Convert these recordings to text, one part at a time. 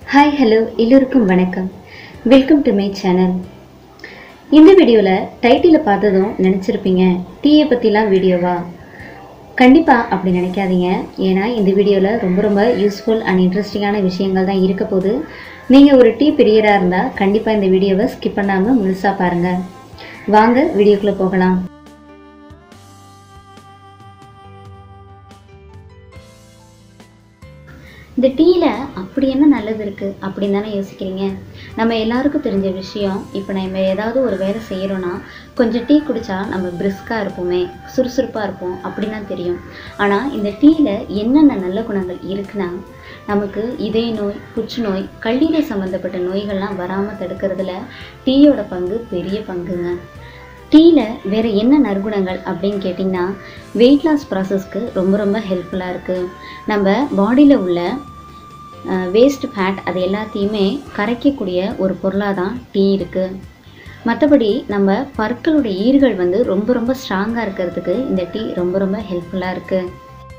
hi hello எல்லோருக்கும் வணக்கம் welcome to my channel இந்த வீடியோவில் டைட்டிலை பார்த்ததும் நினச்சிருப்பீங்க டீயை பற்றிலாம் வீடியோவா கண்டிப்பாக அப்படி நினைக்காதீங்க ஏன்னா இந்த வீடியோவில் ரொம்ப ரொம்ப யூஸ்ஃபுல் அண்ட் இன்ட்ரெஸ்டிங்கான விஷயங்கள் தான் இருக்க போது நீங்கள் ஒரு டீ பிரியராக இருந்தால் கண்டிப்பாக இந்த வீடியோவை ஸ்கிப் பண்ணாமல் முழுசாக பாருங்கள் வாங்க வீடியோக்குள்ளே போகலாம் இந்த டீயில் அப்படி என்ன நல்லது இருக்குது அப்படின்னு தானே யோசிக்கிறீங்க நம்ம எல்லாருக்கும் தெரிஞ்ச விஷயம் இப்போ நம்ம ஏதாவது ஒரு வேலை செய்கிறோன்னா கொஞ்சம் டீ குடித்தா நம்ம பிரிஸ்காக இருப்போமே சுறுசுறுப்பாக இருப்போம் அப்படின்னு தான் தெரியும் ஆனால் இந்த டீயில் என்னென்ன நல்ல குணங்கள் இருக்குன்னா நமக்கு இதய நோய் புற்றுநோய் கல்லீரல் சம்மந்தப்பட்ட நோய்கள்லாம் வராமல் தடுக்கிறதுல டீயோட பங்கு பெரிய பங்குங்க டீயில் வேறு என்ன நற்குணங்கள் அப்படின்னு கேட்டிங்கன்னா வெயிட் லாஸ் ப்ராசஸ்க்கு ரொம்ப ரொம்ப ஹெல்ப்ஃபுல்லாக இருக்குது நம்ம பாடியில் உள்ள வேஸ்ட் ஃபேட் அது எல்லாத்தையுமே கரைக்கக்கூடிய ஒரு பொருளாக தான் டீ இருக்குது மற்றபடி நம்ம பற்களுடைய ஈர்கள் வந்து ரொம்ப ரொம்ப ஸ்ட்ராங்காக இருக்கிறதுக்கு இந்த டீ ரொம்ப ரொம்ப ஹெல்ப்ஃபுல்லாக இருக்குது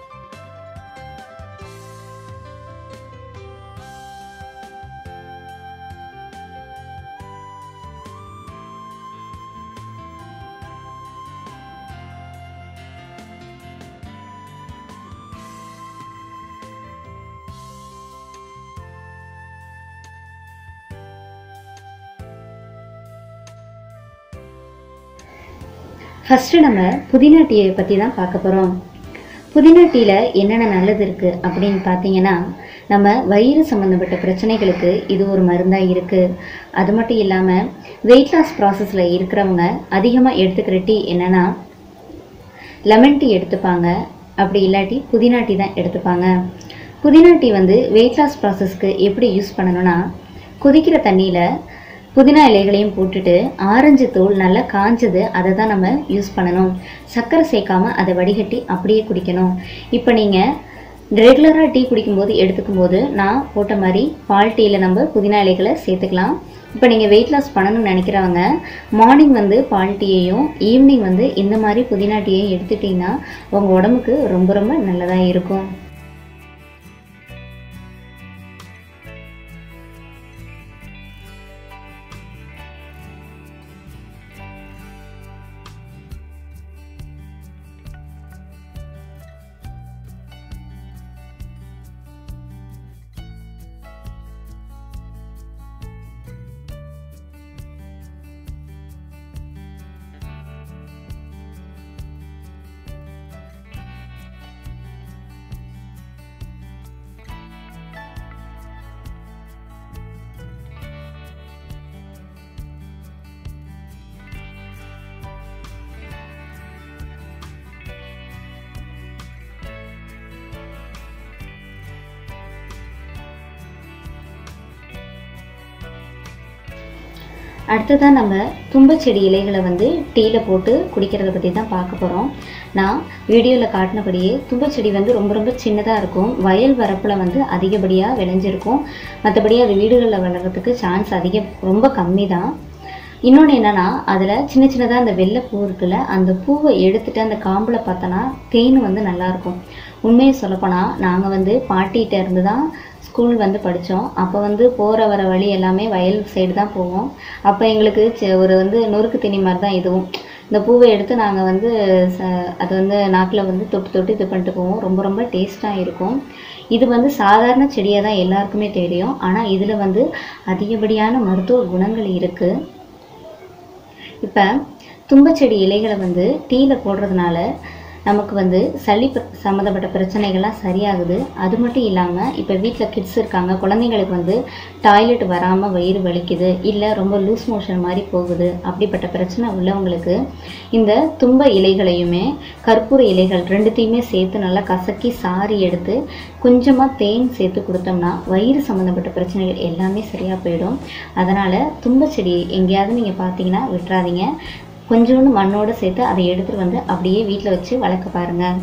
ஃபஸ்ட்டு நம்ம புதினா டீயை பற்றி தான் பார்க்க போகிறோம் புதினா டீயில் என்னென்ன நல்லது இருக்குது அப்படின்னு பார்த்தீங்கன்னா நம்ம வயிறு சம்மந்தப்பட்ட பிரச்சனைகளுக்கு இது ஒரு மருந்தாக இருக்குது அது மட்டும் இல்லாமல் வெயிட் லாஸ் ப்ராசஸில் இருக்கிறவங்க அதிகமாக எடுத்துக்கிற டீ என்னென்னா லெமன் டீ எடுத்துப்பாங்க அப்படி இல்லாட்டி புதினா டீ தான் எடுத்துப்பாங்க புதினா டீ வந்து வெயிட் லாஸ் ப்ராசஸ்க்கு எப்படி யூஸ் பண்ணணும்னா கொதிக்கிற தண்ணியில் புதினா இலைகளையும் போட்டுட்டு ஆரஞ்சு தூள் நல்லா காஞ்சது அதை தான் நம்ம யூஸ் பண்ணணும் சர்க்கரை சேர்க்காம அதை வடிகட்டி அப்படியே குடிக்கணும் இப்போ நீங்கள் ரெகுலராக டீ குடிக்கும்போது எடுத்துக்கும்போது நான் போட்ட மாதிரி பால் டீயில் நம்ம புதினா இலைகளை சேர்த்துக்கலாம் இப்போ நீங்கள் வெயிட் லாஸ் பண்ணணும்னு நினைக்கிறவங்க மார்னிங் வந்து பால் டீயையும் ஈவினிங் வந்து இந்த மாதிரி புதினா டீயையும் எடுத்துட்டிங்கன்னா உங்கள் உடம்புக்கு ரொம்ப ரொம்ப நல்லதாக இருக்கும் அடுத்ததாக நம்ம தும்பச்செடி இலைகளை வந்து டீயில் போட்டு குடிக்கிறத பற்றி தான் பார்க்க போகிறோம் நான் வீடியோவில் காட்டினபடியே தும்பச்செடி வந்து ரொம்ப ரொம்ப சின்னதாக இருக்கும் வயல் வரப்பில் வந்து அதிகப்படியாக விளைஞ்சிருக்கும் மற்றபடி அது வீடுகளில் வளர்கிறதுக்கு சான்ஸ் அதிகம் ரொம்ப கம்மி தான் இன்னொன்று என்னென்னா அதில் சின்ன சின்னதாக அந்த வெள்ளை பூ இருக்குல்ல அந்த பூவை எடுத்துகிட்டு அந்த காம்பில் பார்த்தோன்னா தேன் வந்து நல்லாயிருக்கும் உண்மையை சொல்லப்போனால் நாங்கள் வந்து பாட்டிகிட்ட இருந்து தான் ஸ்கூல் வந்து படித்தோம் அப்போ வந்து போகிற வர வழி எல்லாமே வயல் சைடு தான் போவோம் அப்போ எங்களுக்கு ஒரு வந்து நொறுக்கு தண்ணி மாதிரி தான் இதுவும் இந்த பூவை எடுத்து நாங்கள் வந்து ச அது வந்து நாக்கில் வந்து தொட்டு தொட்டு இது பண்ணிட்டு போவோம் ரொம்ப ரொம்ப டேஸ்ட்டாக இருக்கும் இது வந்து சாதாரண செடியாக தான் எல்லாருக்குமே தெரியும் ஆனால் இதில் வந்து அதிகப்படியான மருத்துவ குணங்கள் இருக்குது இப்போ தும்பச்செடி இலைகளை வந்து டீயில் போடுறதுனால நமக்கு வந்து சளி சம்மந்தப்பட்ட பிரச்சனைகள்லாம் சரியாகுது அது மட்டும் இல்லாமல் இப்போ வீட்டில் கிட்ஸ் இருக்காங்க குழந்தைங்களுக்கு வந்து டாய்லெட் வராமல் வயிறு வலிக்குது இல்லை ரொம்ப லூஸ் மோஷன் மாதிரி போகுது அப்படிப்பட்ட பிரச்சனை உள்ளவங்களுக்கு இந்த தும்ப இலைகளையுமே கற்பூர இலைகள் ரெண்டுத்தையுமே சேர்த்து நல்லா கசக்கி சாரி எடுத்து கொஞ்சமாக தேன் சேர்த்து கொடுத்தோம்னா வயிறு சம்மந்தப்பட்ட பிரச்சனைகள் எல்லாமே சரியாக போயிடும் அதனால் தும்பச்செடி எங்கேயாவது நீங்கள் பார்த்தீங்கன்னா விட்டுறாதீங்க கொஞ்சோண்டு மண்ணோடு சேர்த்து அதை எடுத்துகிட்டு வந்து அப்படியே வீட்டில் வச்சு வளர்க்க பாருங்கள்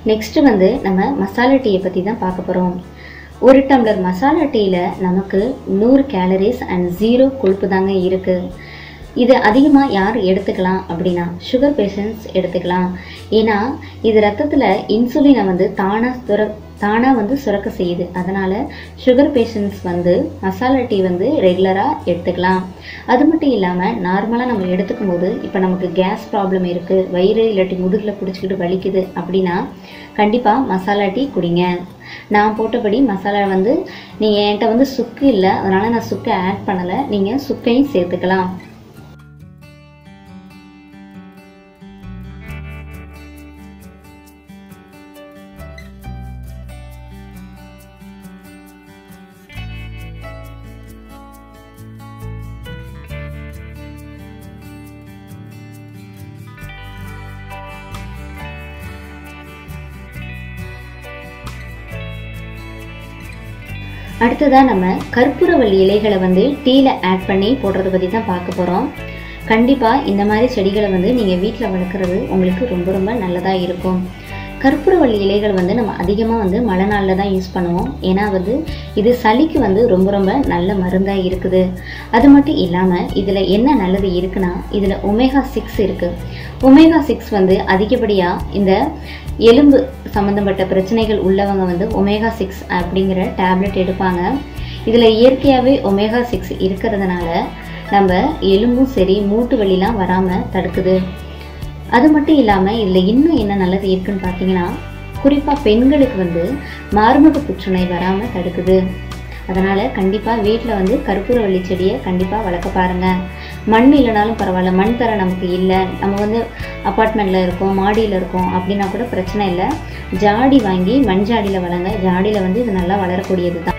நெக்ஸ்ட் வந்து நம்ம மசாலா டீயை பற்றி தான் பார்க்க போகிறோம் ஒரு டம்ளர் மசாலா டீயில் நமக்கு நூறு கேலரிஸ் அண்ட் ஜீரோ கொழுப்பு தாங்க இருக்குது இது அதிகமாக யார் எடுத்துக்கலாம் அப்படின்னா சுகர் பேஷண்ட்ஸ் எடுத்துக்கலாம் ஏன்னா இது ரத்தத்தில் இன்சுலினை வந்து தானாக சுர தானாக வந்து சுரக்க செய்யுது அதனால் சுகர் பேஷண்ட்ஸ் வந்து மசாலா டீ வந்து ரெகுலராக எடுத்துக்கலாம் அது மட்டும் இல்லாமல் நார்மலாக நம்ம எடுத்துக்கும் போது இப்போ நமக்கு கேஸ் ப்ராப்ளம் இருக்குது வயிறு இல்லாட்டி முதுகில் பிடிச்சிக்கிட்டு வலிக்குது அப்படின்னா கண்டிப்பாக மசாலா டீ குடிங்க நான் போட்டபடி மசாலா வந்து நீங்கள் என்கிட்ட வந்து சுக்கு இல்லை அதனால் நான் சுக்கை ஆட் பண்ணலை நீங்கள் சுக்கையும் சேர்த்துக்கலாம் அடுத்ததாக நம்ம கற்பூரவள்ளி இலைகளை வந்து டீயில் ஆட் பண்ணி போடுறத பற்றி தான் பார்க்க போகிறோம் கண்டிப்பாக இந்த மாதிரி செடிகளை வந்து நீங்கள் வீட்டில் வளர்க்குறது உங்களுக்கு ரொம்ப ரொம்ப நல்லதாக இருக்கும் கற்பூரவள்ளி இலைகள் வந்து நம்ம அதிகமாக வந்து மழை நாளில் தான் யூஸ் பண்ணுவோம் ஏன்னா வந்து இது சளிக்கு வந்து ரொம்ப ரொம்ப நல்ல மருந்தாக இருக்குது அது மட்டும் இல்லாமல் இதில் என்ன நல்லது இருக்குன்னா இதில் ஒமேகா சிக்ஸ் இருக்குது ஒமேகா சிக்ஸ் வந்து அதிகப்படியாக இந்த எலும்பு சம்மந்தப்பட்ட பிரச்சனைகள் உள்ளவங்க வந்து ஒமேகா சிக்ஸ் அப்படிங்கிற டேப்லெட் எடுப்பாங்க இதில் இயற்கையாகவே ஒமேகா சிக்ஸ் இருக்கிறதுனால நம்ம எலும்பும் சரி மூட்டு வலிலாம் வராமல் தடுக்குது அது மட்டும் இல்லாமல் இதில் இன்னும் என்ன நல்லது இருக்குன்னு பார்த்தீங்கன்னா குறிப்பாக பெண்களுக்கு வந்து மார்பக புற்றுநோய் வராமல் தடுக்குது அதனால் கண்டிப்பாக வீட்டில் வந்து கற்பூரவள்ளி செடியை கண்டிப்பாக வளர்க்க பாருங்கள் மண் இல்லைனாலும் பரவாயில்ல மண் தர நமக்கு இல்லை நம்ம வந்து அப்பார்ட்மெண்ட்டில் இருக்கோம் மாடியில் இருக்கோம் அப்படின்னா கூட பிரச்சனை இல்லை ஜாடி வாங்கி மண் ஜாடியில் வளங்க ஜாடியில் வந்து இது நல்லா வளரக்கூடியது தான்